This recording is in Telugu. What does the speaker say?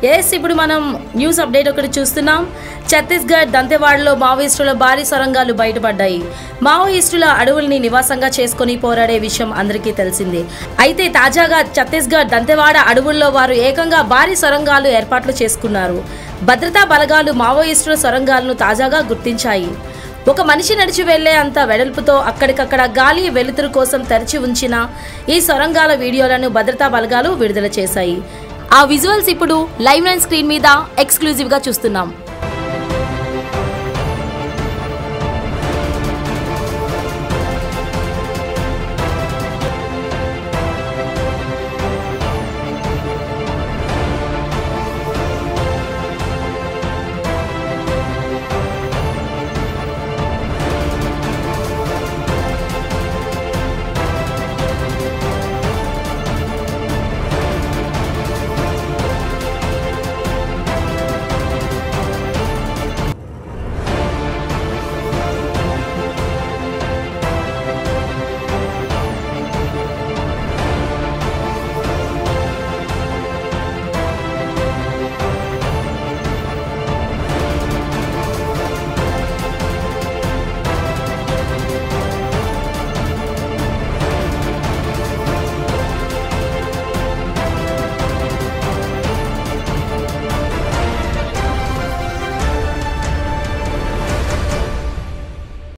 ఎస్ ఇప్పుడు మనం న్యూస్ అప్డేట్ ఒకటి చూస్తున్నాం ఛత్తీస్గఢ్ దంతెవాడలో మావోయిస్టుల భారీ సొరంగాలు బయటపడ్డాయి మావోయిస్టుల అడవుల్ని నివాసంగా చేసుకుని పోరాడే విషయం అందరికీ తెలిసిందే అయితే తాజాగా ఛత్తీస్గఢ్ దంతెవాడ అడవుల్లో వారు ఏకంగా భారీ సొరంగాలు ఏర్పాట్లు చేసుకున్నారు భద్రతా బలగాలు మావోయిస్టుల సొరంగాలను తాజాగా గుర్తించాయి ఒక మనిషి నడిచి వెళ్లే అంత వెడల్పుతో అక్కడికక్కడ గాలి వెలుతురు కోసం తెరిచి ఉంచిన ఈ సొరంగాల వీడియోలను భద్రతా బలగాలు విడుదల చేశాయి ఆ విజువల్స్ ఇప్పుడు లైవ్ లైన్ స్క్రీన్ మీద ఎక్స్క్లూజివ్ గా చూస్తున్నాం